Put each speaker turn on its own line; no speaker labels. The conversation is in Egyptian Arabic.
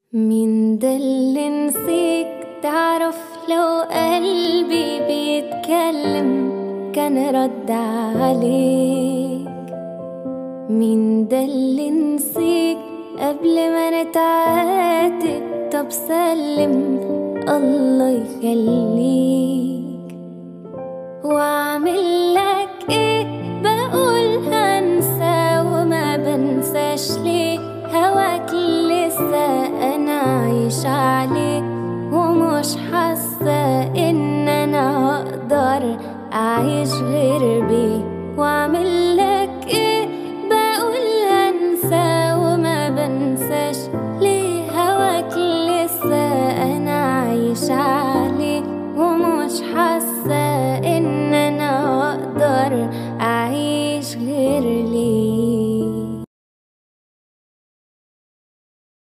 مين ده اللي نسيك تعرف لو قلبي بيتكلم كان رد عليك مين ده اللي نسيك قبل ما نتعاتب طب سلم الله يخليك واعمل لك ايه